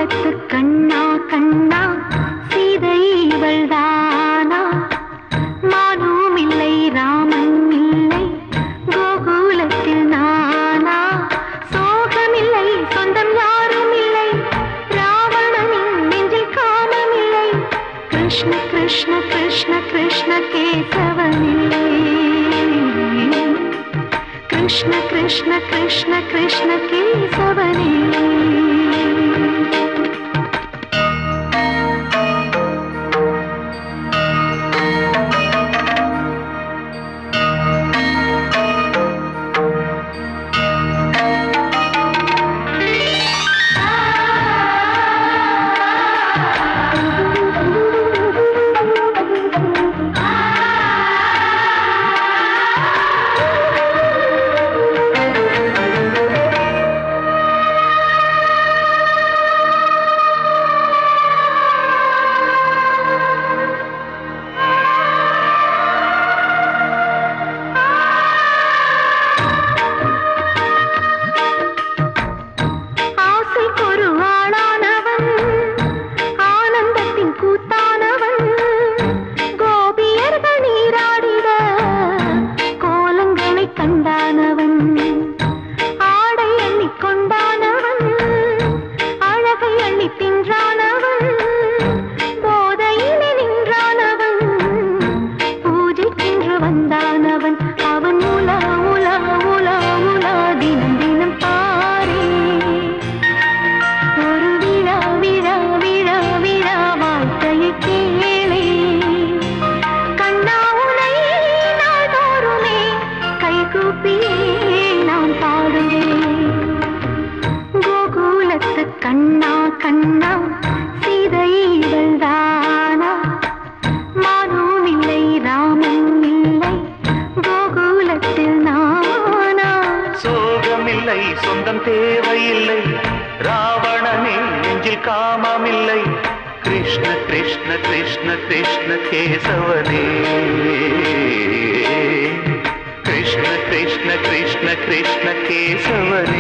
கோகுலத்து கண்ணா கண்ணா சீதை இவள்தானா மானும் இல்லை ராமன் இல்லை கோகுலத்தில் நானா சோகமில்லை சொந்தம் யாரும் இல்லை ராவணனின் நெஞ்சில் காமம் இல்லை கிருஷ்ண கிருஷ்ண கிருஷ்ண கிருஷ்ண கேசவனே கிருஷ்ண கிருஷ்ண கிருஷ்ண கிருஷ்ண கேசவனே ஆசைக்கொரு ஆளானவன் ஆனந்தத்தின் கூத்தானவன் கோபியர்கள் நீராடிட கோலங்களை கண்டானவன் ஆடை எண்ணி கொண்டானவன் அழகை எண்ணி தின்றானவன் போதையிலே நின்றானவன் பூஜைக்கென்று வந்தானவன் அவன் உலா உலா உலா உலா தினம் தினம் பாரே ஒரு விழா விழா விழா விழா வாழ்க்கையை கேளே கண்ணா உனை நாள்தோறுமே கைகூப்பியே நான் பாடுவேன் கோகுலத்து கண்ணா கண்ணா சீதை இவள்தானா மானும் இல்லை ராமன் இல்லை கோகுலத்தில் நானா சோகமில்லை சொந்தம் தேவையில்லை ராவணனின் நெஞ்சில் காமமில்லை கிருஷ்ண கிருஷ்ண கிருஷ்ண கிருஷ்ண கேசவனே கிருஷ்ண கிருஷ்ண கிருஷ்ண கிருஷ்ண கேசவனே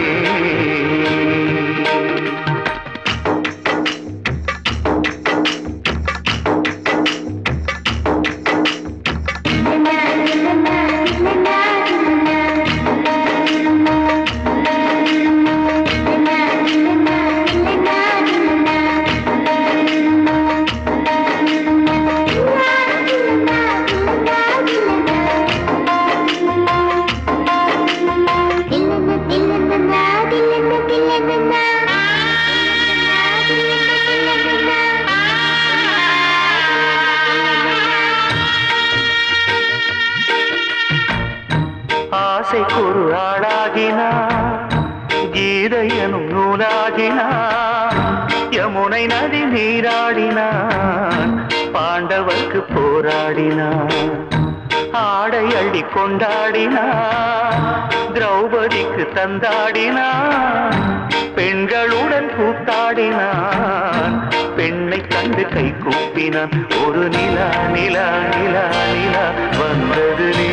ஆசைக்கொரு ஆளாகினா கீதையனும் நூலாகினா யமுனை நதி நீராடினான் பாண்டவர்க்கு போராடினான் ஆடை அள்ளி கொண்டாடினான் திரௌபதிக்கு தந்தாடினான் பெண்களுடன் கூத்தாடினான் பெண்ணை கண்டு கை கூப்பினான் ஒரு நிலா நிலா நிலா நிலா வந்தது நீ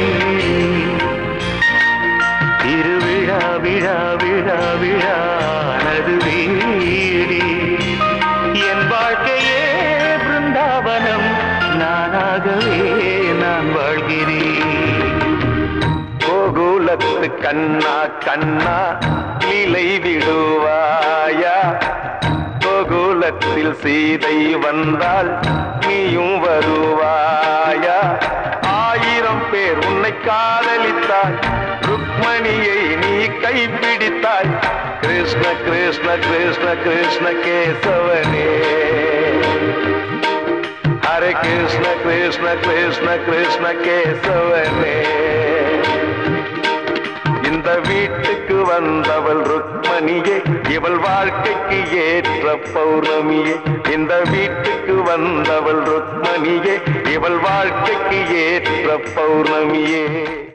திருவிழா விழா விழா விழானது வீடி என் வாழ்க்கையே பிருந்தாவனம் நானாகவே நான் வாழ்கிறேன் கோகுலத்து கண்ணா கண்ணா லீலை விடுவாயா கோகுலத்தில் சீதை வந்தால் நீயும் வருவாயா ஆயிரம் பேர் உன்னை காதலித்தாய் ருக்மணியை நீ கைப்பிடித்தாய் கிருஷ்ண கிருஷ்ண கிருஷ்ண கிருஷ்ண கேசவனே ஹரே கிருஷ்ண கிருஷ்ண கிருஷ்ண கிருஷ்ண கேசவனே இந்த வீட்டுக்கு வந்தவள் ருக்மணியே இவள் வாழ்க்கைக்கு ஏற்ற பௌர்ணமியே இந்த வீட்டுக்கு வந்தவள் ருக்மணியே இவள் வாழ்க்கைக்கு ஏற்ற பௌர்ணமியே